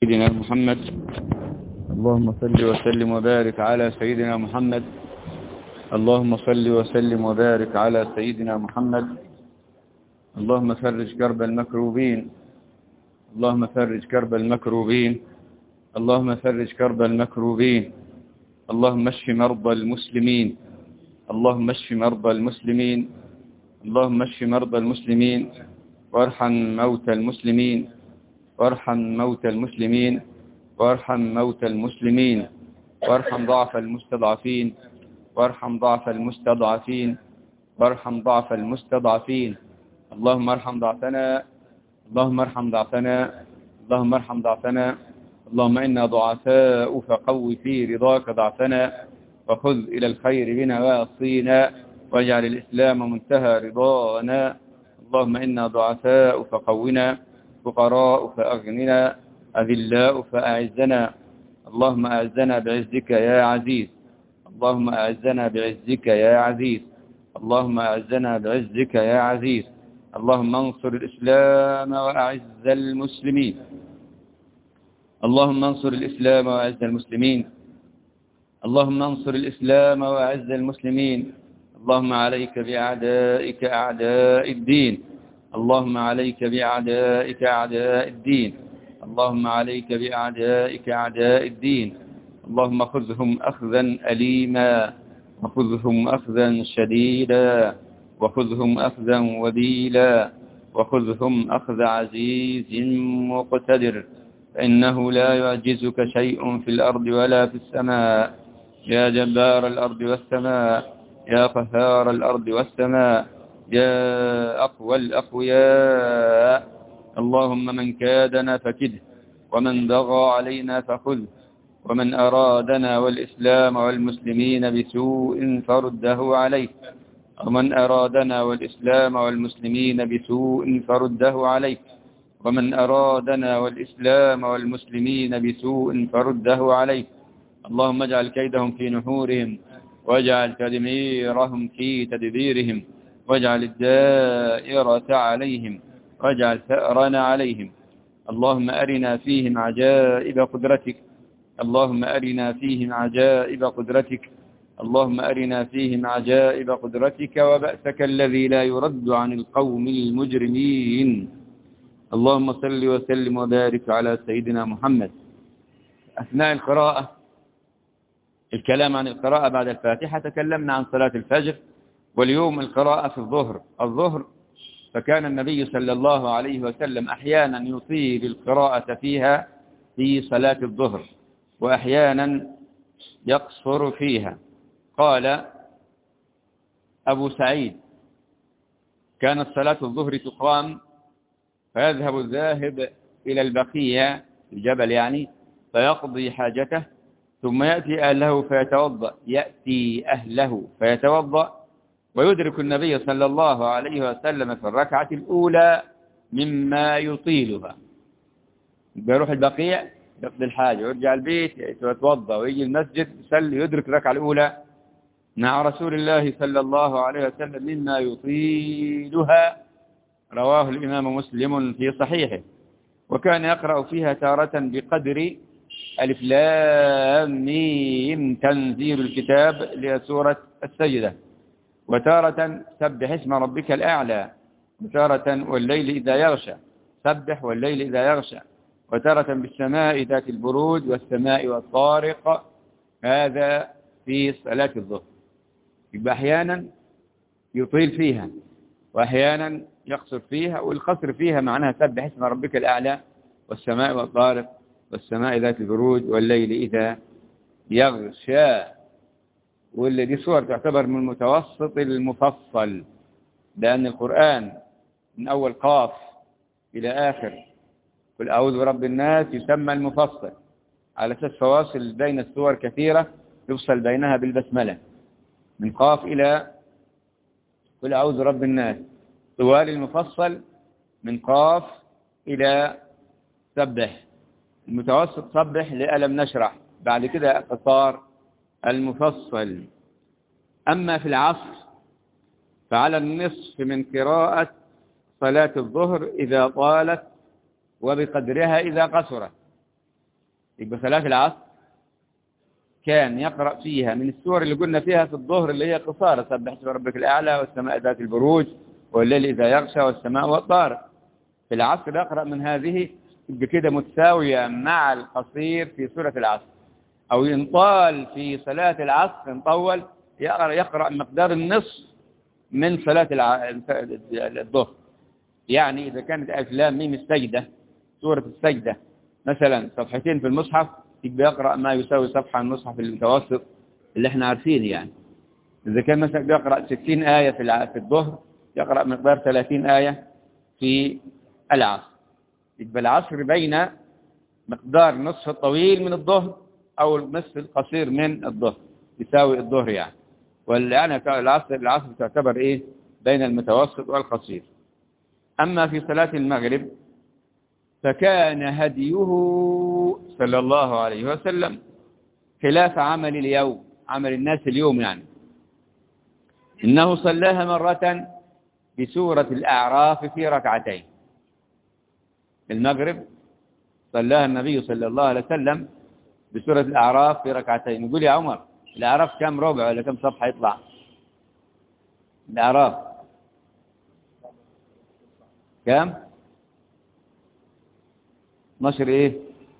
سيدنا محمد اللهم صل وسلم وبارك على سيدنا محمد اللهم صل وسلم وبارك على سيدنا محمد اللهم فرج كرب المكروبين اللهم فرج كرب المكروبين اللهم فرج كرب المكروبين اللهم اشف مرضى المسلمين اللهم اشف مرضى المسلمين اللهم اشف مرضى المسلمين وارحم موتى المسلمين وارحم موتى المسلمين وارحم موتى المسلمين وارحم ضعف المستضعفين وارحم ضعف المستضعفين وارحم ضعف المستضعفين اللهم ارحم ضعفنا اللهم ارحم ضعفنا اللهم ارحم ضعفنا اللهم إنا ضعفاء فقو في رضاك ضعفنا وخذ إلى الخير بنا واصينا واجعل الإسلام منتهى رضانا اللهم إنا ضعفاء فقونا فقراء فأغننا أذلاء فأعزنا اللهم أعزنا بعزك يا عزيز اللهم أعزنا بعزك يا عزيز اللهم أعزنا بعزك يا عزيز اللهم انصر الإسلام وأعز المسلمين اللهم انصر الإسلام وأعز المسلمين اللهم انصر الإسلام وأعز المسلمين اللهم عليك بأعدائك أعداء الدين اللهم عليك بأعدائك أعداء الدين اللهم عليك بأعدائك أعداء الدين اللهم خذهم أخذا أليما وخذهم أخذا شديدا وخذهم أخذا وبيلا وخذهم أخذ عزيز مقتدر فإنه لا يعجزك شيء في الأرض ولا في السماء يا جبار الأرض والسماء يا قهار الأرض والسماء يا أقوى الأقوياء اللهم من كادنا فكده ومن بغى علينا فخذه ومن أرادنا والإسلام والمسلمين بسوء فرده عليه ومن أرادنا والإسلام والمسلمين بسوء فرده عليه ومن أرادنا والإسلام والمسلمين بسوء فرده عليه اللهم اجعل كيدهم في نحورهم واجعل تدميرهم في تدبيرهم واجعل الدائرة عليهم واجعل ثأرنا عليهم اللهم أرنا فيهم عجائب قدرتك اللهم أرنا فيهم عجائب قدرتك اللهم أرنا فيهم عجائب قدرتك وبأسك الذي لا يرد عن القوم المجرمين اللهم صل وسلم وبارك على سيدنا محمد أثناء القراءة الكلام عن القراءة بعد الفاتحة تكلمنا عن صلاة الفجر واليوم القراءة في الظهر الظهر فكان النبي صلى الله عليه وسلم أحيانا يطيل القراءة فيها في صلاة الظهر وأحيانا يقصر فيها قال أبو سعيد كانت صلاة الظهر تقام فيذهب الذاهب إلى البقية الجبل يعني فيقضي حاجته ثم يأتي أهله فيتوضأ يأتي أهله فيتوضأ ويدرك النبي صلى الله عليه وسلم في الركعة الأولى مما يطيلها يروح البقيع يقضي الحاجة ويرجع البيت يتوضأ ويجي المسجد يصلي يدرك الركعة الأولى مع رسول الله صلى الله عليه وسلم مما يطيلها رواه الإمام مسلم في صحيحه وكان يقرأ فيها تارة بقدر ألف لام ميم تنزيل الكتاب لسورة السجدة وتارة سبح اسم ربك الأعلى وتارة والليل إذا يغشى سبح والليل إذا يغشى وتارة بالسماء ذات البروج والسماء والطارق هذا في صلاة الظهر يبقى أحيانا يطيل فيها وأحيانا يقصر فيها والقصر فيها معناها سبح اسم ربك الأعلى والسماء والطارق والسماء ذات البروج والليل إذا يغشى واللي دي صور تعتبر من المتوسط المفصل لأن القرآن من أول قاف إلى آخر قل أعوذ برب الناس يسمى المفصل على أساس فواصل بين السور كثيرة يفصل بينها بالبسملة من قاف إلى قل أعوذ برب الناس طوال المفصل من قاف إلى سبح المتوسط سبح لألم نشرح بعد كده قصار المفصل أما في العصر فعلى النصف من قراءة صلاة الظهر إذا طالت وبقدرها إذا قصرت يبقى صلاة العصر كان يقرأ فيها من السور اللي قلنا فيها في الظهر اللي هي قصارى سبح اسم ربك الأعلى والسماء ذات البروج والليل إذا يغشى والسماء والطارق في العصر يقرأ من هذه يبقى كده متساوية مع القصير في سورة العصر أو ينطال في صلاة العصر ينطول يقرأ, يقرأ مقدار النصف من صلاة الع... الظهر يعني إذا كانت أفلام ميم السجدة سورة السجدة مثلا صفحتين في المصحف يبقى يقرأ ما يساوي صفحة من المصحف المتوسط اللي احنا عارفين يعني إذا كان مثلا بيقرأ 60 آية في الع... في الظهر يقرأ مقدار 30 آية في العصر يبقى العصر بين مقدار نصف الطويل من الظهر أو النصف القصير من الظهر يساوي الظهر يعني والآن العصر العصر تعتبر إيه بين المتوسط والقصير أما في صلاة المغرب فكان هديه صلى الله عليه وسلم خلاف عمل اليوم عمل الناس اليوم يعني إنه صلاها مرة بسورة الأعراف في ركعتين المغرب صلاها النبي صلى الله عليه وسلم بسورة الأعراف في ركعتين يقول يا عمر الأعراف كم ربع ولا كم صفحة يطلع الأعراف كم 12 ايه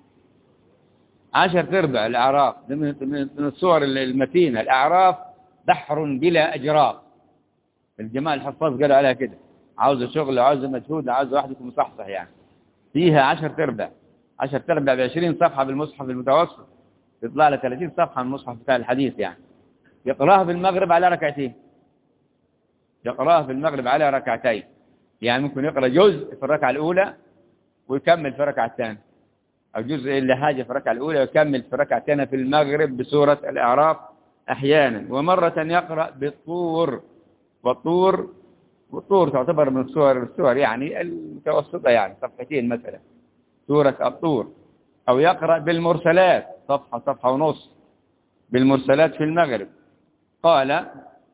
عشر تربع الأعراف من الصور المتينة الأعراف بحر بلا أجراف الجماعة الحفاظ قالوا عليها كده عاوزة شغل عاوزة مجهود عاوزة واحد يكون مصحصح يعني فيها عشر تربع عشر تربع بعشرين صفحة بالمصحف المتوسط يطلع له 30 صفحة من المصحف بتاع الحديث يعني يقراها في المغرب على ركعتين يقراها في المغرب على ركعتين يعني ممكن يقرأ جزء في الركعة الأولى ويكمل في الركعة الثانية أو جزء إلا حاجة في الركعة الأولى ويكمل في الركعة الثانية في المغرب بسورة الأعراف أحيانا ومرة يقرأ بالطور والطور والطور تعتبر من السور السور يعني المتوسطة يعني صفحتين مثلا سورة الطور أو يقرأ بالمرسلات صفحة صفحة ونص بالمرسلات في المغرب قال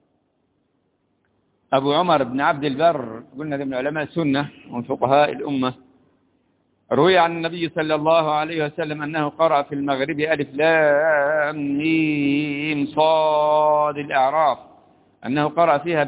أبو عمر بن عبد البر قلنا من علماء السنة ومن فقهاء الأمة روي عن النبي صلى الله عليه وسلم أنه قرأ في المغرب ألف لام ميم صاد الأعراف أنه قرأ فيها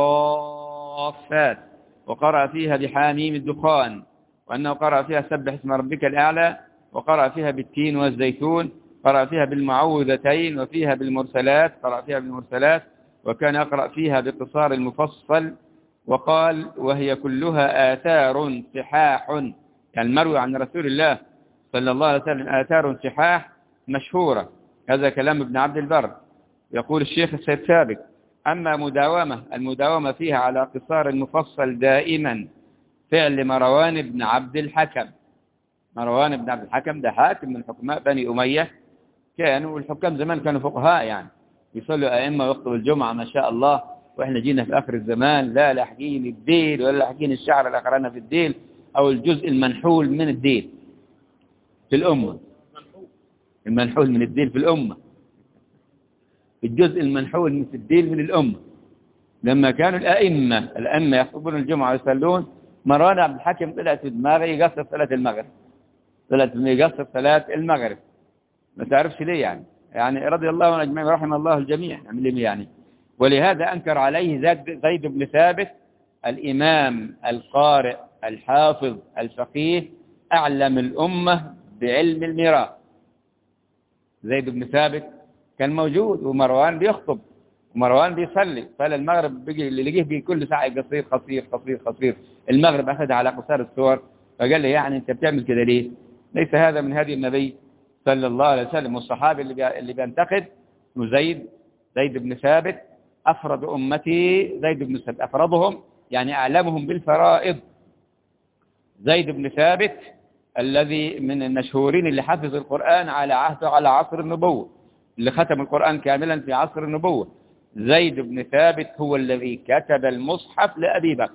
بالصافات وقرأ فيها بحاميم الدخان وأنه قرأ فيها سبح اسم ربك الأعلى وقرأ فيها بالتين والزيتون قرأ فيها بالمعوذتين وفيها بالمرسلات قرأ فيها بالمرسلات وكان يقرأ فيها بقصار المفصل وقال وهي كلها آثار صحاح يعني المروي عن رسول الله صلى الله عليه وسلم آثار صحاح مشهورة هذا كلام ابن عبد البر يقول الشيخ السيد سابق أما مداومة المداومة فيها على قصار المفصل دائما فعل مروان بن عبد الحكم مروان بن عبد الحكم ده حاكم من حكماء بني أمية كانوا الحكام زمان كانوا فقهاء يعني يصلوا أئمة وقت الجمعة ما شاء الله وإحنا جينا في آخر الزمان لا لاحقين الديل ولا لاحقين الشعر اللي أقرانا في الديل أو الجزء المنحول من الديل في الأمة المنحول من الديل في الأمة الجزء المنحول من الديل من الأمة لما كانوا الأئمة الأئمة يخطبون الجمعة ويصلون مروان عبد الحكم طلعت في دماغي يقصر صلاة المغرب طلعت يقصر صلاة المغرب ما تعرفش ليه يعني يعني رضي الله عنه أجمعين ورحم الله الجميع نعمل يعني ولهذا أنكر عليه زيد, زيد بن ثابت الإمام القارئ الحافظ الفقيه أعلم الأمة بعلم الميراث زيد بن ثابت كان موجود ومروان بيخطب ومروان بيصلي صلى المغرب بيجي اللي لقيه بي كل ساعة قصير قصير قصير قصير المغرب أخذها على قصار السور فقال لي يعني أنت بتعمل كده ليه ليس هذا من هدي النبي صلى الله عليه وسلم والصحابي اللي اللي بينتقد زيد زيد بن ثابت أفرد أمتي زيد بن ثابت أفرضهم يعني أعلمهم بالفرائض زيد بن ثابت الذي من المشهورين اللي حفظ القرآن على عهد على عصر النبوة اللي ختم القرآن كاملا في عصر النبوة زيد بن ثابت هو الذي كتب المصحف لأبي بكر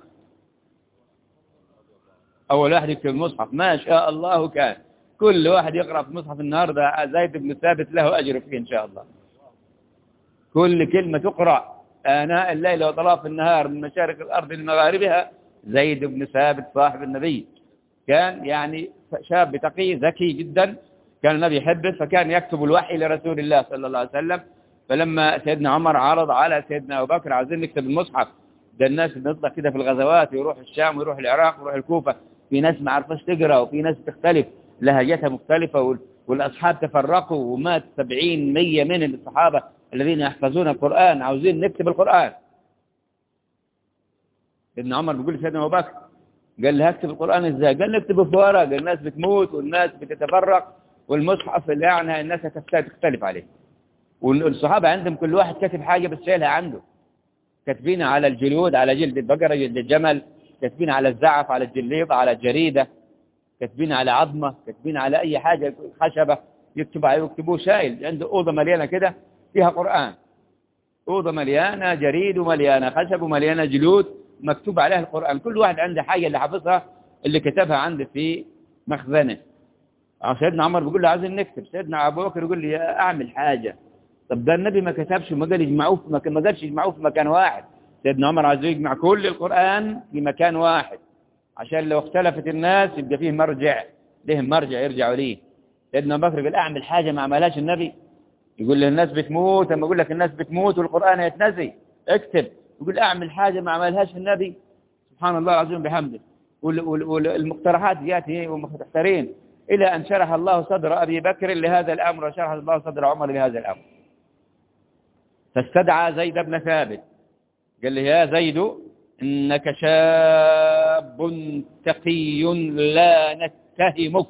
أول واحد يكتب المصحف ما شاء الله كان كل واحد يقرأ في مصحف النهاردة زيد بن ثابت له أجر فيه إن شاء الله كل كلمة تقرأ آناء الليل وطراف النهار من مشارق الأرض لمغاربها زيد بن ثابت صاحب النبي كان يعني شاب تقي ذكي جدا كان النبي يحبه فكان يكتب الوحي لرسول الله صلى الله عليه وسلم فلما سيدنا عمر عرض على سيدنا أبو بكر عايزين نكتب المصحف ده الناس بنطلع كده في الغزوات ويروح الشام ويروح العراق ويروح الكوفة في ناس ما عرفش تقرا وفي ناس تختلف لهجتها مختلفة والأصحاب تفرقوا ومات سبعين مية من الصحابة الذين يحفظون القرآن عاوزين نكتب القرآن ابن عمر بيقول لسيدنا أبو بكر قال له هكتب القرآن ازاي قال نكتبه في ورق الناس بتموت والناس بتتفرق والمصحف اللي يعني الناس تختلف عليه والصحابة عندهم كل واحد كاتب حاجة بس شايلها عنده كاتبين على الجلود على جلد البقرة جلد الجمل كاتبين على الزعف على الجليط على الجريدة كاتبين على عظمة كاتبين على أي حاجة خشبة يكتب عليه يكتبوه شايل عنده أوضة مليانة كده فيها قرآن أوضة مليانة جريد ومليانة خشب ومليانة جلود مكتوب عليها القرآن كل واحد عنده حاجة اللي حافظها اللي كتبها عنده في مخزنه سيدنا عمر بيقول له عايزين نكتب سيدنا أبو بكر يقول لي أعمل حاجة طب ده النبي ما كتبش وما قال يجمعوه في مكان ما قالش يجمعوه في مكان واحد سيدنا عمر عايز يجمع كل القرآن في مكان واحد عشان لو اختلفت الناس يبقى فيه مرجع لهم مرجع يرجعوا ليه سيدنا أبو بكر قال أعمل حاجة ما عملهاش النبي يقول له الناس بتموت لما يقول لك الناس بتموت والقرآن يتنسي اكتب يقول أعمل حاجة ما عملهاش النبي سبحان الله العظيم بحمده والمقترحات جات ومختارين إلى أن شرح الله صدر أبي بكر لهذا الأمر وشرح الله صدر عمر لهذا الأمر فاستدعى زيد بن ثابت قال له يا زيد إنك شاب تقي لا نتهمك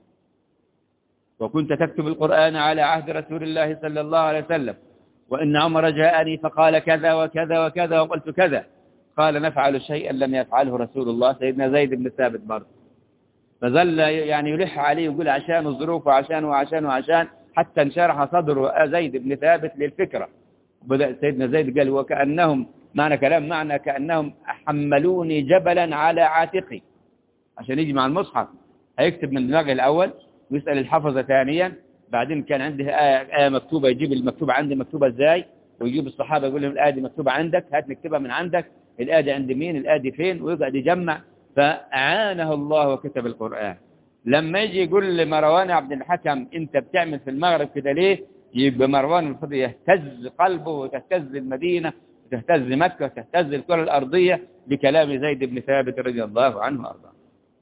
وكنت تكتب القرآن على عهد رسول الله صلى الله عليه وسلم وإن عمر جاءني فقال كذا وكذا وكذا وقلت كذا قال نفعل شيئا لم يفعله رسول الله سيدنا زيد بن ثابت برضه فظل يعني يلح عليه ويقول عشان الظروف وعشان وعشان وعشان حتى انشرح صدر زيد بن ثابت للفكرة بدأ سيدنا زيد قال وكأنهم معنى كلام معنى كأنهم حملوني جبلا على عاتقي عشان يجي مع المصحف هيكتب من دماغه الأول ويسأل الحفظة ثانيا بعدين كان عنده آية, آية مكتوبة يجيب المكتوبة عندي مكتوبة ازاي ويجيب الصحابة يقول لهم الآية دي مكتوبة عندك هات نكتبها من عندك الآية دي عند مين الآية دي فين ويقعد يجمع فأعانه الله وكتب القرآن لما يجي يقول لمروان عبد الحكم انت بتعمل في المغرب كده ليه يبقى مروان المفروض يهتز قلبه وتهتز المدينة وتهتز مكة وتهتز الكرة الأرضية بكلام زيد بن ثابت رضي الله عنه وأرضاه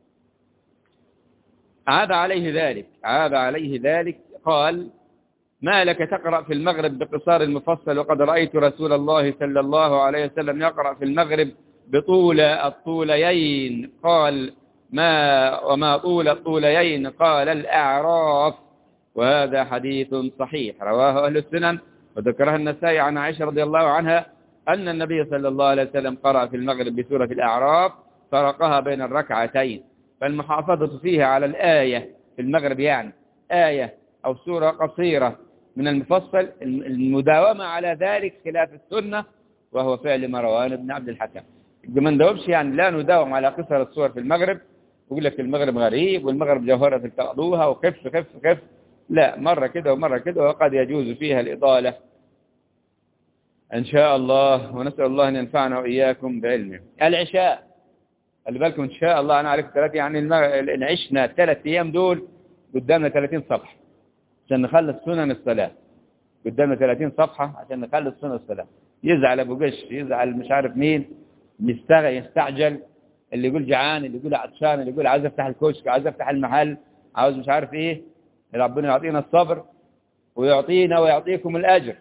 عاب عليه ذلك عاب عليه ذلك قال ما لك تقرأ في المغرب بقصار المفصل وقد رأيت رسول الله صلى الله عليه وسلم يقرأ في المغرب بطول الطوليين قال ما وما طول الطوليين قال الأعراف وهذا حديث صحيح رواه أهل السنن وذكرها النسائي عن عائشة رضي الله عنها أن النبي صلى الله عليه وسلم قرأ في المغرب بسورة الأعراف فرقها بين الركعتين فالمحافظة فيها على الآية في المغرب يعني آية أو سورة قصيرة من المفصل المداومة على ذلك خلاف السنة وهو فعل مروان بن عبد الحكم ما نداومش يعني لا نداوم على قصر الصور في المغرب يقول لك المغرب غريب والمغرب جوهرة تقضوها وخف خف خف لا مرة كده ومرة كده وقد يجوز فيها الإطالة إن شاء الله ونسأل الله أن ينفعنا وإياكم بعلمه العشاء خلي بالكم إن شاء الله أنا عليكم ثلاثة يعني إن عشنا الثلاث أيام دول قدامنا 30 صفحة عشان نخلص سنن الصلاة قدامنا 30 صفحة عشان نخلص سنن الصلاة يزعل أبو قش يزعل مش عارف مين يستعجل اللي يقول جعان اللي يقول عطشان اللي يقول عايز افتح الكشك عايز افتح المحل عاوز مش عارف ايه ربنا يعطينا الصبر ويعطينا ويعطيكم الأجر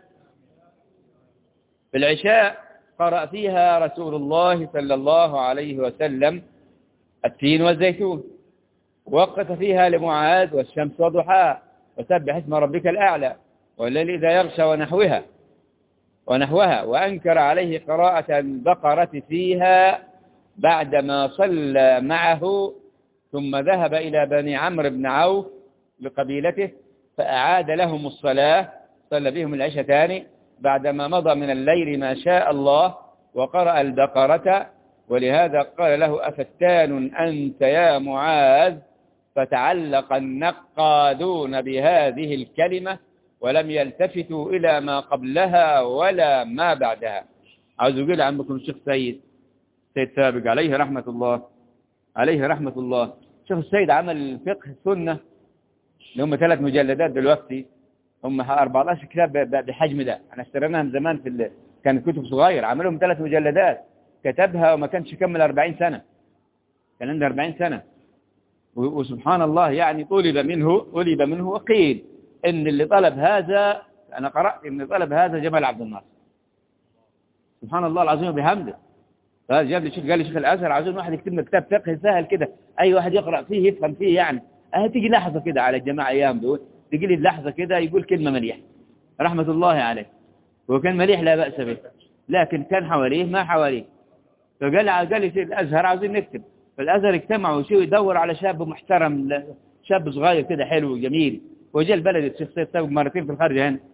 في العشاء قرأ فيها رسول الله صلى الله عليه وسلم التين والزيتون وقت فيها لمعاذ والشمس وضحاها وسبح اسم ربك الأعلى والليل إذا يغشى ونحوها ونحوها وأنكر عليه قراءة البقرة فيها بعدما صلى معه ثم ذهب إلى بني عمرو بن عوف لقبيلته فأعاد لهم الصلاة صلى بهم العشاء ثاني بعدما مضى من الليل ما شاء الله وقرأ البقرة ولهذا قال له أفتان أنت يا معاذ فتعلق النقادون بهذه الكلمة ولم يلتفتوا إلى ما قبلها ولا ما بعدها عاوز أقول عمكم الشيخ سيد سيد سابق عليه رحمة الله عليه رحمة الله شيخ السيد عمل فقه السنة اللي هم ثلاث مجلدات دلوقتي هم 14 كتاب بحجم ده احنا اشتريناها من زمان في ال... كانت كتب صغير عملهم ثلاث مجلدات كتبها وما كانش يكمل 40 سنة كان عنده 40 سنة وسبحان الله يعني طلب منه طلب منه وقيل ان اللي طلب هذا انا قرأت ان طلب هذا جمال عبد الناصر سبحان الله العظيم بحمده قال جاب لي شيخ قال لي شيخ الازهر عاوزين واحد يكتب لنا كتاب فقه سهل كده اي واحد يقرا فيه يفهم فيه يعني اه تيجي لحظه كده على الجماعه ايام دول تيجي لي لحظه كده يقول كلمه مليح رحمه الله عليه هو كان مليح لا باس به لكن كان حواليه ما حواليه فقال قال لي شيخ الازهر عاوزين نكتب فالازهر اجتمعوا وشو يدور على شاب محترم شاب صغير كده حلو وجميل وجاء البلد الشيخ سيد سابق مرتين في الخارج هنا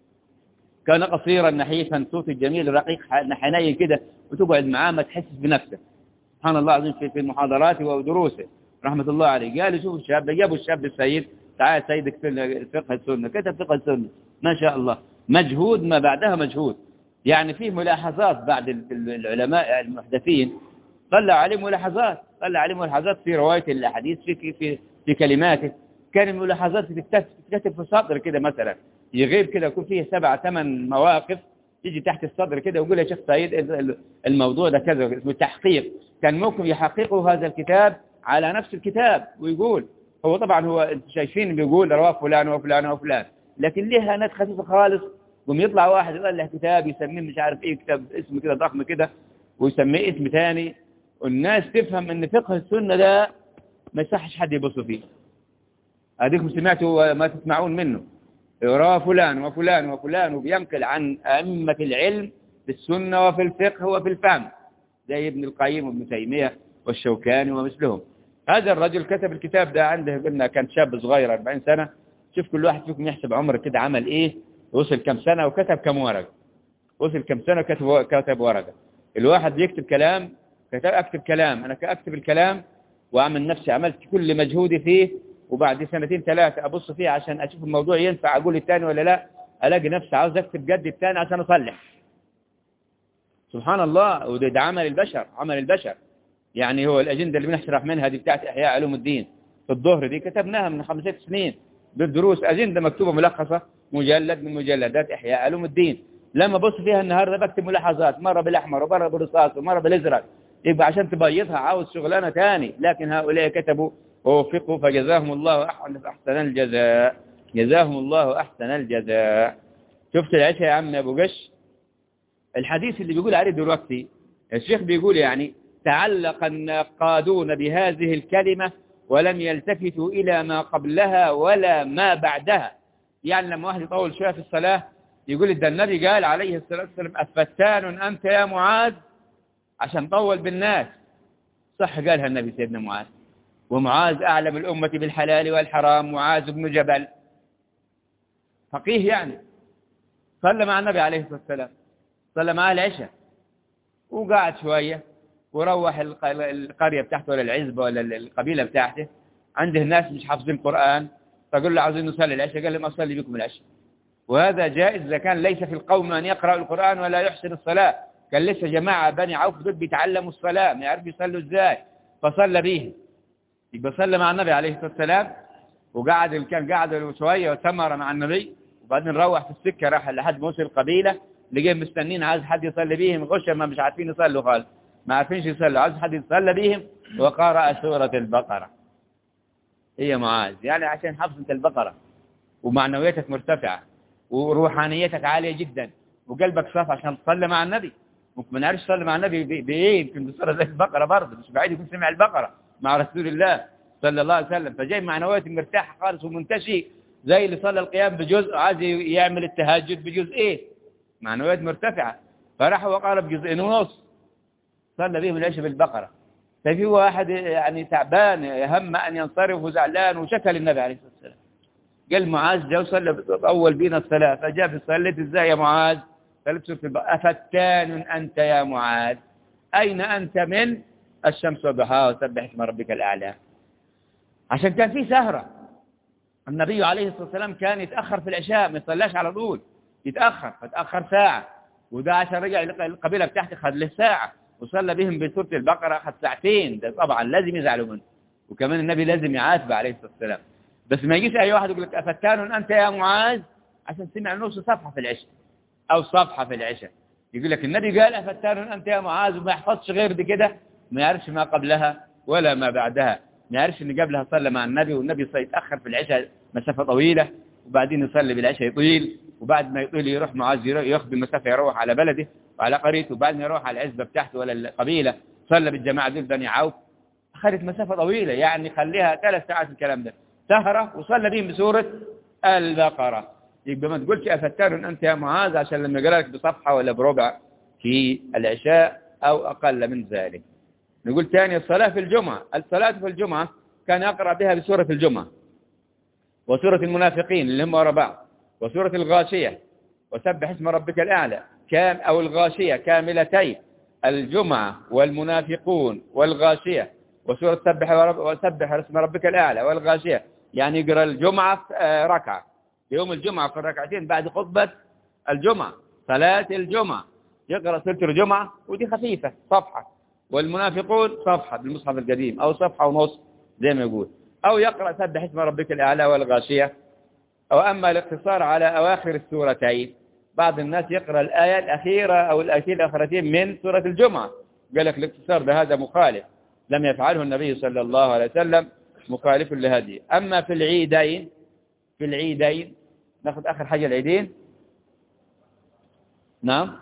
كان قصيرا نحيفا صوت الجميل رقيق حنين كده وتقعد معاه ما تحسس بنفسك سبحان الله العظيم في في محاضراته ودروسه رحمة الله عليه قال شوف الشاب ده جابوا الشاب السيد تعال سيد اكتب فقه السنة كتب فقه السنة ما شاء الله مجهود ما بعدها مجهود يعني فيه ملاحظات بعد العلماء المحدثين طلع عليه ملاحظات طلع عليه ملاحظات في رواية الأحاديث في في في كلماته كان الملاحظات تتكتب في سطر كده مثلا يغيب كده يكون فيه سبع ثمان مواقف يجي تحت الصدر كده ويقول يا شيخ سعيد الموضوع ده كذا اسمه تحقيق كان ممكن يحققه هذا الكتاب على نفس الكتاب ويقول هو طبعا هو انتم شايفين بيقول رواه فلان وفلان وفلان لكن ليها نت خفيفه خالص قوم يطلع واحد يقول له كتاب يسميه مش عارف ايه كتاب اسم كده ضخم كده ويسميه اسم ثاني والناس تفهم ان فقه السنه ده ما يصحش حد يبص فيه اديكم سمعتوا ما تسمعون منه يرى فلان وفلان وفلان وبينقل عن أئمة العلم في السنة وفي الفقه وفي الفهم زي ابن القيم وابن تيمية والشوكاني ومثلهم هذا الرجل كتب الكتاب ده عنده قلنا كان شاب صغير 40 سنة شوف كل واحد فيكم يحسب عمره كده عمل ايه وصل كم سنة وكتب كم ورقة وصل كم سنة وكتب كتب ورقة الواحد يكتب كلام كتب اكتب كلام انا اكتب الكلام واعمل نفسي عملت كل مجهودي فيه وبعد سنتين ثلاثة أبص فيها عشان أشوف الموضوع ينفع أقول الثاني ولا لا ألاقي نفسي عاوز أكتب جد الثاني عشان أصلح سبحان الله وده ده عمل البشر عمل البشر يعني هو الأجندة اللي بنشرح منها دي بتاعت إحياء علوم الدين في الظهر دي كتبناها من خمسة سنين بالدروس أجندة مكتوبة ملخصة مجلد من مجلدات إحياء علوم الدين لما بص فيها النهاردة بكتب ملاحظات مرة بالأحمر ومرة بالرصاص ومرة بالأزرق يبقى عشان تبيضها عاوز شغلانة تاني لكن هؤلاء كتبوا ووفقوا فجزاهم الله أحسن الجزاء جزاهم الله أحسن الجزاء شفت العشاء يا عم أبو قش الحديث اللي بيقول عليه دلوقتي الشيخ بيقول يعني تعلق النقادون بهذه الكلمة ولم يلتفتوا إلى ما قبلها ولا ما بعدها يعني لما واحد يطول شوية في الصلاة يقول ده النبي قال عليه الصلاة والسلام أفتان أنت يا معاذ عشان طول بالناس صح قالها النبي سيدنا معاذ ومعاذ أعلم الأمة بالحلال والحرام معاذ بن جبل فقيه يعني صلى مع النبي عليه الصلاة والسلام صلى معاه العشاء وقعد شوية وروح القرية بتاعته ولا العزبة ولا القبيلة بتاعته عنده ناس مش حافظين القرآن فقال له عاوزين نصلي العشاء قال لهم أصلي بكم العشاء وهذا جائز إذا كان ليس في القوم من يقرأ القرآن ولا يحسن الصلاة كان لسه جماعة بني عوف دول بيتعلموا الصلاة ما يعرفوا يصلوا ازاي فصلى بيهم يبقى صلى مع النبي عليه الصلاة والسلام وقعد كان قعد شوية وثمر مع النبي وبعدين روح في السكة راح لحد ما وصل القبيلة لقيهم مستنين عايز حد يصلي بيهم غش ما مش عارفين يصلوا خالص ما عارفينش يصلوا عايز حد يصلي بيهم وقرأ سورة البقرة هي معاذ يعني عشان حفظة البقرة ومعنويتك مرتفعة وروحانيتك عالية جدا وقلبك صاف عشان تصلي مع النبي ممكن ما نعرفش تصلي مع النبي بايه يمكن بصورة زي البقرة برضه مش بعيد يكون سمع البقرة مع رسول الله صلى الله عليه وسلم فجاي معنوياته مرتاح خالص ومنتشي زي اللي صلى القيام بجزء عايز يعمل التهجد بجزئين معنويات مرتفعة فراح وقال بجزئين ونص صلى بهم العشاء بالبقرة ففي واحد يعني تعبان هم أن ينصرف وزعلان وشكى للنبي عليه الصلاة والسلام قال معاذ جاء وصلى أول بينا الصلاة فجاء في صليت ازاي يا معاذ قالت سورة البقرة أفتان أنت يا معاذ أين أنت من الشمس وضحاها وسبح اسم ربك الأعلى عشان كان في سهرة النبي عليه الصلاة والسلام كان يتأخر في العشاء ما يصلاش على طول يتأخر فتأخر ساعة وده عشان رجع القبيلة بتاعته خد له ساعة وصلى بهم بسورة البقرة خد ساعتين ده طبعا لازم يزعلوا منه وكمان النبي لازم يعاتب عليه الصلاة والسلام بس ما يجيش أي واحد يقول لك أفتان أنت يا معاذ عشان سمع نص صفحة في العشاء أفتان أنت يا معاذ عشان سمع نص صفحة في العشاء أو صفحة في العشاء يقول لك النبي قال أفتان أنت يا معاذ وما يحفظش غير دي كده ما يعرفش ما قبلها ولا ما بعدها ما يعرفش ان قبلها صلى مع النبي والنبي يتأخر في العشاء مسافة طويلة وبعدين يصلي بالعشاء يطيل وبعد ما يطيل يروح معاذ ياخذ المسافة يروح على بلده وعلى قريته وبعدين يروح على العزبة بتاعته ولا القبيلة صلى بالجماعة دول بني عوف أخذت مسافة طويلة يعني خليها ثلاث ساعات الكلام ده سهرة وصلى بهم بسورة البقرة يبقى ما تقولش أفتان أنت يا معاذ عشان لما يقرأ لك بصفحة ولا بربع في العشاء أو أقل من ذلك نقول ثاني الصلاة في الجمعة الصلاة في الجمعة كان يقرأ بها بسورة الجمعة وسورة المنافقين اللي هم وراء بعض وسورة الغاشية وسبح اسم ربك الأعلى كام أو الغاشية كاملتين الجمعة والمنافقون والغاشية وسورة سبح ورب وسبح اسم ربك الأعلى والغاشية يعني يقرأ الجمعة في ركعة يوم الجمعة في الركعتين بعد خطبة الجمعة صلاة الجمعة يقرأ سورة الجمعة ودي خفيفة صفحة والمنافقون صفحة بالمصحف القديم أو صفحة ونص زي ما يقول أو يقرأ سبح اسم ربك الأعلى والغاشية أو أما الاقتصار على أواخر السورتين بعض الناس يقرأ الآية الأخيرة أو الآيتين الأخرتين من سورة الجمعة قال لك الاقتصار بهذا مخالف لم يفعله النبي صلى الله عليه وسلم مخالف لهذه أما في العيدين في العيدين ناخذ آخر حاجة العيدين نعم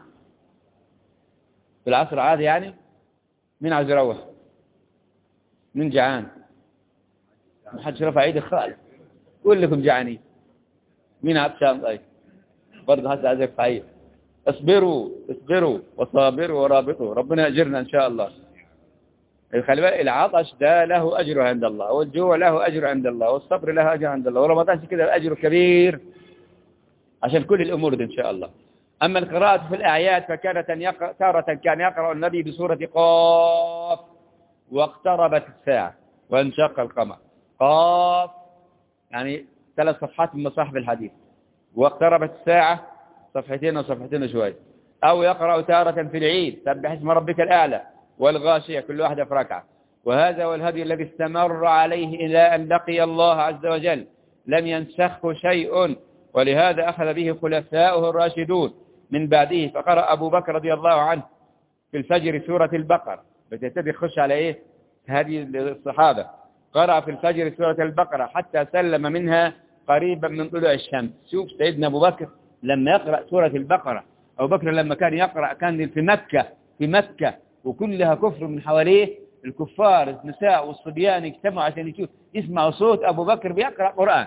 في العصر عادي يعني مين عايز يروح مين جعان ما حدش رفع ايده خالص كلكم جعانين مين عطشان طيب برضه هسه عايز يرفع ايده اصبروا اصبروا وصابروا ورابطوا ربنا يجرنا ان شاء الله خلي بالك العطش ده له اجر عند الله والجوع له اجر عند الله والصبر له اجر عند الله ورمضان كده اجر كبير عشان كل الامور دي ان شاء الله أما القراءة في الأعياد فكانت يقرأ تارة كان يقرأ النبي بسورة قاف واقتربت الساعة وانشق القمر قاف يعني ثلاث صفحات من مصاحف الحديث واقتربت الساعة صفحتين وصفحتين شوي أو يقرأ تارة في العيد سبح اسم ربك الأعلى والغاشية كل واحدة في ركعة وهذا هو الهدي الذي استمر عليه إلى أن لقي الله عز وجل لم ينسخه شيء ولهذا أخذ به خلفاؤه الراشدون من بعده فقرأ أبو بكر رضي الله عنه في الفجر سورة البقرة بتبتدي تخش على إيه هذه الصحابة قرأ في الفجر سورة البقرة حتى سلم منها قريبا من طلوع الشمس شوف سيدنا أبو بكر لما يقرأ سورة البقرة أبو بكر لما كان يقرأ كان في مكة في مكة وكلها كفر من حواليه الكفار النساء والصبيان اجتمعوا عشان يشوف يسمعوا صوت أبو بكر بيقرأ قرآن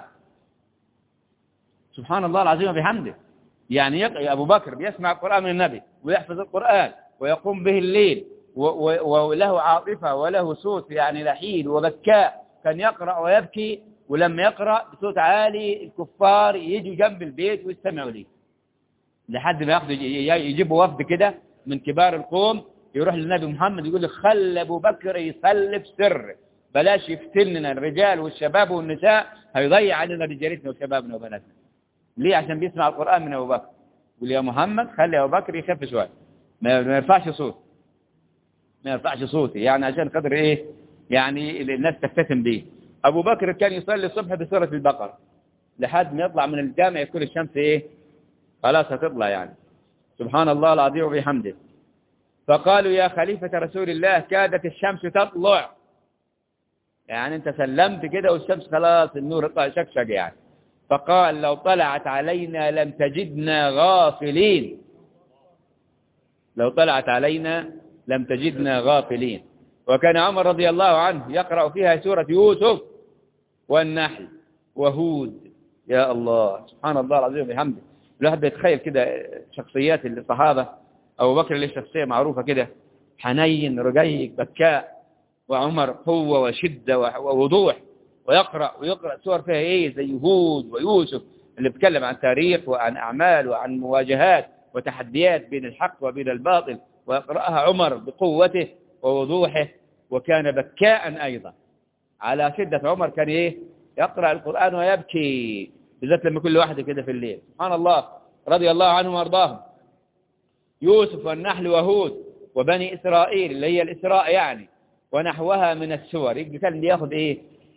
سبحان الله العظيم وبحمده يعني يقرأ أبو بكر بيسمع القرآن من النبي ويحفظ القرآن ويقوم به الليل وله عاطفة وله صوت يعني لحيد وبكاء كان يقرأ ويبكي ولما يقرأ بصوت عالي الكفار يجوا جنب البيت ويستمعوا ليه لحد ما ياخذوا يجيبوا وفد كده من كبار القوم يروح للنبي محمد يقول له خلي ابو بكر يصلي بسر بلاش يفتننا الرجال والشباب والنساء هيضيع علينا رجالتنا وشبابنا وبناتنا ليه عشان بيسمع القرآن من أبو بكر يقول يا محمد خلي أبو بكر يخف شوية ما يرفعش صوت ما يرفعش صوتي يعني عشان قدر إيه يعني الناس تفتتن به أبو بكر كان يصلي الصبح بسورة البقرة لحد ما يطلع من الجامع يكون الشمس إيه خلاص هتطلع يعني سبحان الله العظيم وبحمده فقالوا يا خليفة رسول الله كادت الشمس تطلع يعني انت سلمت كده والشمس خلاص النور شكشك يعني فقال لو طلعت علينا لم تجدنا غافلين لو طلعت علينا لم تجدنا غافلين وكان عمر رضي الله عنه يقرأ فيها سورة يوسف والنحل وهود يا الله سبحان الله العظيم بحمده الواحد بيتخيل كده شخصيات الصحابة أبو بكر اللي شخصية معروفة كده حنين رقيق بكاء وعمر قوة وشدة ووضوح ويقرأ ويقرأ سور فيها ايه زي هود ويوسف اللي بيتكلم عن تاريخ وعن أعمال وعن مواجهات وتحديات بين الحق وبين الباطل ويقرأها عمر بقوته ووضوحه وكان بكاء أيضا على شدة عمر كان ايه يقرأ القرآن ويبكي بالذات لما كل واحد كده في الليل سبحان الله رضي الله عنهم وارضاهم يوسف والنحل وهود وبني إسرائيل اللي هي الإسراء يعني ونحوها من السور يبقى كان بياخذ ايه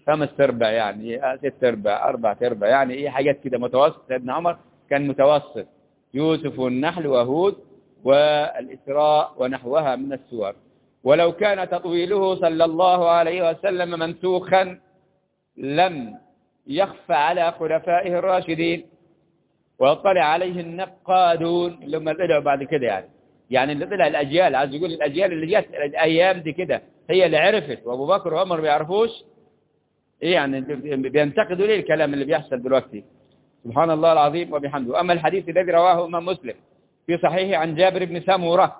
خمس ارباع يعني ست ارباع اربع ارباع يعني ايه حاجات كده متوسط سيدنا عمر كان متوسط يوسف والنحل وهود والإسراء ونحوها من السور ولو كان تطويله صلى الله عليه وسلم منسوخا لم يخفى على خلفائه الراشدين ويطلع عليه النقادون اللي هم طلعوا بعد كده يعني يعني اللي طلع الأجيال عايز يقول الأجيال اللي جت الأيام دي كده هي اللي عرفت وأبو بكر وعمر ما بيعرفوش إيه يعني بينتقدوا ليه الكلام اللي بيحصل دلوقتي سبحان الله العظيم وبحمده أما الحديث الذي رواه إمام مسلم في صحيح عن جابر بن سمورة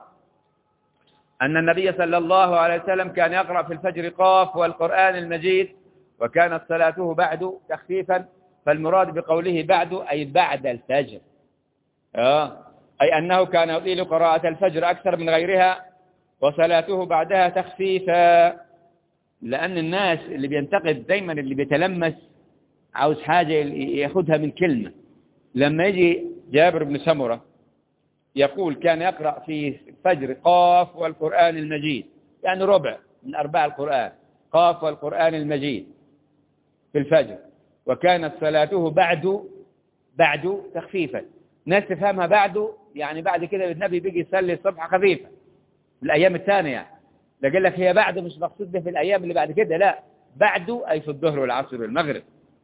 أن النبي صلى الله عليه وسلم كان يقرأ في الفجر قاف والقرآن المجيد وكانت صلاته بعد تخفيفا فالمراد بقوله بعد أي بعد الفجر آه. أي أنه كان يطيل قراءة الفجر أكثر من غيرها وصلاته بعدها تخفيفا لأن الناس اللي بينتقد دايما اللي بيتلمس عاوز حاجة ياخدها من كلمة لما يجي جابر بن سمرة يقول كان يقرأ في الفجر قاف والقرآن المجيد يعني ربع من أرباع القرآن قاف والقرآن المجيد في الفجر وكانت صلاته بعد بعد تخفيفا ناس تفهمها بعده يعني بعد كده النبي بيجي يصلي الصبح خفيفة في الأيام الثانية يعني لكن لك هي بعد مش مقصود به في الأيام اللي بعد كده لا بعده أي في الظهر والعصر والمغرب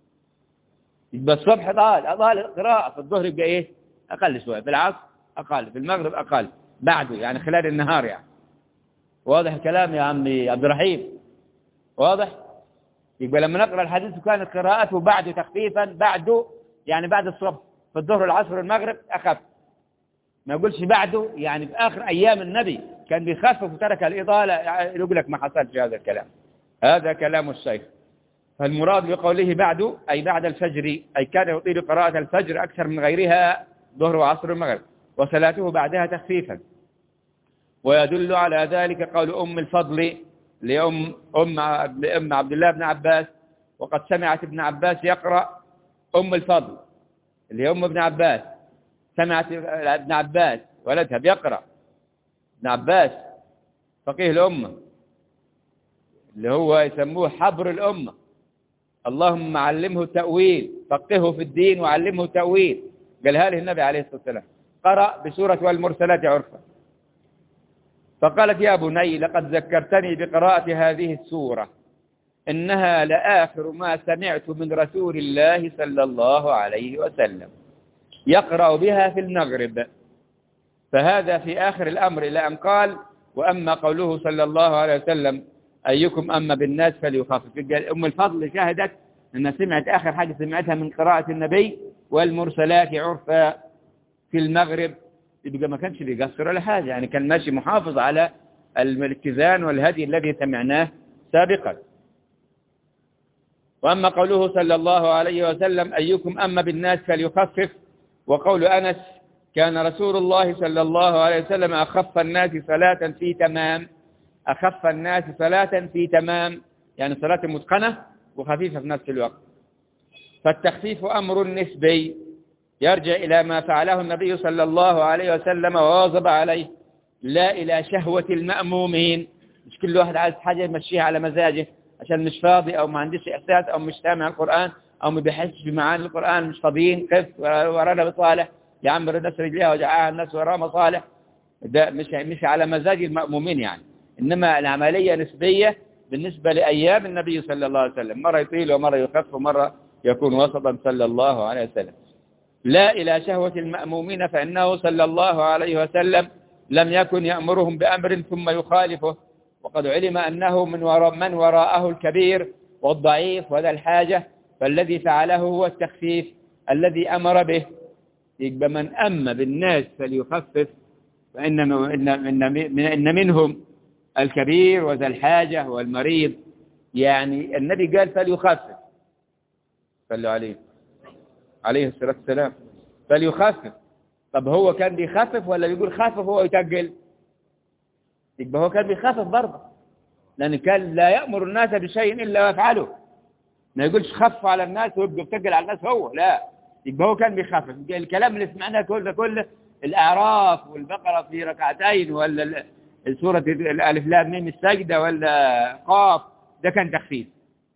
يبقى الصبح طال أطال القراءة في الظهر يبقى إيه أقل شوية في العصر أقل في المغرب أقل بعده يعني خلال النهار يعني واضح الكلام يا عمي عبد الرحيم واضح يبقى لما نقرأ الحديث كانت قراءته بعد تخفيفا بعده يعني بعد الصبح في الظهر والعصر والمغرب أخف ما يقولش بعده يعني في آخر أيام النبي كان بيخفف وترك الإطالة يعني يقول لك ما حصلش هذا الكلام هذا كلام الشيخ فالمراد بقوله بعد أي بعد الفجر أي كان يطيل قراءة الفجر أكثر من غيرها ظهر وعصر المغرب وصلاته بعدها تخفيفا ويدل على ذلك قول أم الفضل لأم أم أم عبد الله بن عباس وقد سمعت ابن عباس يقرأ أم الفضل اللي أم ابن عباس سمعت ابن عباس ولدها بيقرأ ابن عباس فقيه الأمة اللي هو يسموه حبر الأمة اللهم علمه تأويل فقهه في الدين وعلمه تأويل قالها له النبي عليه الصلاة والسلام قرأ بسورة والمرسلات عرفا فقالت يا بني لقد ذكرتني بقراءة هذه السورة إنها لآخر ما سمعت من رسول الله صلى الله عليه وسلم يقرأ بها في المغرب فهذا في آخر الأمر إلى أن قال وأما قوله صلى الله عليه وسلم أيكم أما بالناس فليخفف أم الفضل شاهدت أنها سمعت آخر حاجة سمعتها من قراءة النبي والمرسلات عرفا في المغرب يبقى ما كانش بيقصر ولا حاجة يعني كان ماشي محافظ على الاتزان والهدي الذي سمعناه سابقا وأما قوله صلى الله عليه وسلم أيكم أما بالناس فليخفف وقول أنس كان رسول الله صلى الله عليه وسلم أخف الناس صلاة في تمام أخف الناس صلاة في تمام يعني صلاة متقنة وخفيفة في نفس الوقت فالتخفيف أمر نسبي يرجع إلى ما فعله النبي صلى الله عليه وسلم وواظب عليه لا إلى شهوة المأمومين مش كل واحد عايز حاجة يمشيها على مزاجه عشان مش فاضي أو ما عندش إحساس أو مش سامع القرآن أو ما بيحسش بمعاني القرآن مش فاضيين قف ورانا بصالح يا عم الناس رجليها وجعاها الناس وراها مصالح ده مش مش على مزاج المأمومين يعني إنما العملية نسبية بالنسبة لأيام النبي صلى الله عليه وسلم مرة يطيل ومرة يخف ومرة يكون وسطا صلى الله عليه وسلم لا إلى شهوة المأمومين فإنه صلى الله عليه وسلم لم يكن يأمرهم بأمر ثم يخالفه وقد علم أنه من وراء من وراءه الكبير والضعيف وذا الحاجة فالذي فعله هو التخفيف الذي أمر به يبقى من أم بالناس فليخفف فإن إن, إن, إن منهم الكبير وذا الحاجة والمريض يعني النبي قال فليخفف صلوا عليه عليه الصلاة والسلام فليخفف طب هو كان بيخفف ولا بيقول خفف هو يتقل يبقى هو كان بيخفف برضه لأن كان لا يأمر الناس بشيء إلا يفعله ما يقولش خف على الناس ويبقى بتقل على الناس هو لا يبقى هو كان بيخفف الكلام اللي سمعناه كله كله الأعراف والبقرة في ركعتين ولا سورة الألف لام ميم السجدة ولا قاف ده كان تخفيف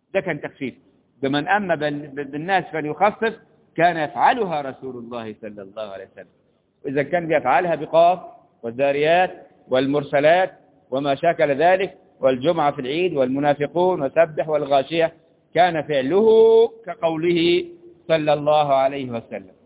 ده كان تخفيف بمن أما بالناس فليخفف كان يفعلها رسول الله صلى الله عليه وسلم وإذا كان بيفعلها بقاف والذاريات والمرسلات وما شاكل ذلك والجمعة في العيد والمنافقون وسبح والغاشية كان فعله كقوله صلى الله عليه وسلم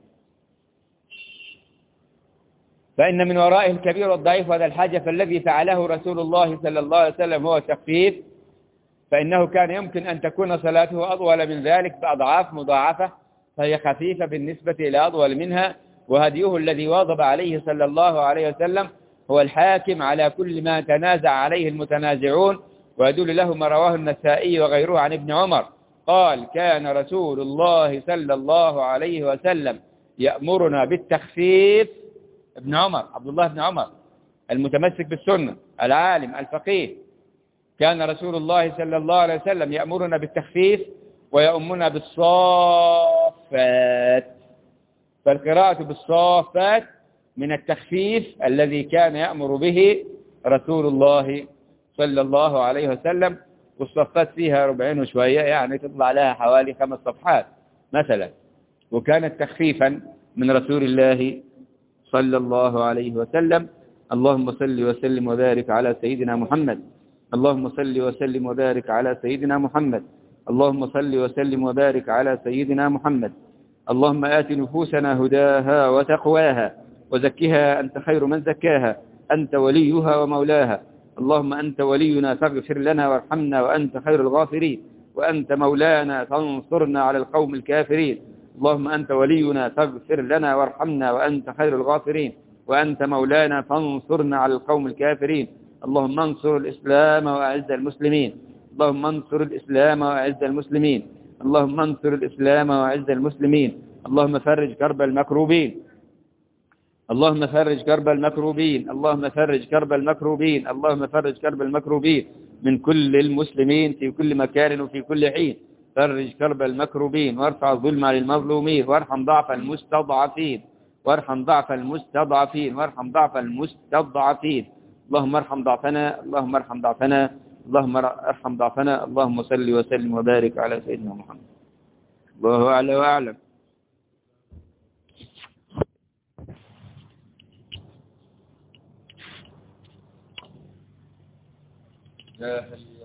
فإن من ورائه الكبير والضعيف وهذا الحاجة فالذي فعله رسول الله صلى الله عليه وسلم هو التخفيف فإنه كان يمكن أن تكون صلاته أطول من ذلك بأضعاف مضاعفة فهي خفيفة بالنسبة إلى أطول منها وهديه الذي واظب عليه صلى الله عليه وسلم هو الحاكم على كل ما تنازع عليه المتنازعون ويدل له ما رواه النسائي وغيره عن ابن عمر قال كان رسول الله صلى الله عليه وسلم يأمرنا بالتخفيف ابن عمر عبد الله بن عمر المتمسك بالسنة العالم الفقيه كان رسول الله صلى الله عليه وسلم يأمرنا بالتخفيف ويأمنا بالصافات فالقراءة بالصافات من التخفيف الذي كان يأمر به رسول الله صلى الله عليه وسلم والصفات فيها ربعين وشوية يعني تطلع لها حوالي خمس صفحات مثلا وكانت تخفيفا من رسول الله صلى الله عليه وسلم اللهم صل وسلم وبارك على سيدنا محمد اللهم صل وسلم وبارك على سيدنا محمد اللهم صل وسلم وبارك على سيدنا محمد اللهم آت نفوسنا هداها وتقواها وزكها أنت خير من زكاها أنت وليها ومولاها اللهم أنت ولينا فاغفر لنا وارحمنا وأنت خير الغافرين وأنت مولانا فانصرنا على القوم الكافرين اللهم أنت ولينا فاغفر لنا وارحمنا وأنت خير الغافرين وأنت مولانا فانصرنا على القوم الكافرين اللهم انصر الإسلام وأعز المسلمين اللهم انصر الإسلام وأعز المسلمين اللهم انصر الإسلام وأعز المسلمين اللهم فرج كرب المكروبين اللهم فرج كرب المكروبين اللهم فرج كرب المكروبين اللهم فرج كرب المكروبين من كل المسلمين في كل مكان وفي كل حين فرج كرب المكروبين وارفع الظلم عن المظلومين وارحم ضعف المستضعفين وارحم ضعف المستضعفين وارحم ضعف المستضعفين اللهم ارحم ضعفنا اللهم ارحم ضعفنا اللهم ارحم ضعفنا اللهم صل وسلم وبارك على سيدنا محمد الله أعلى وأعلم لا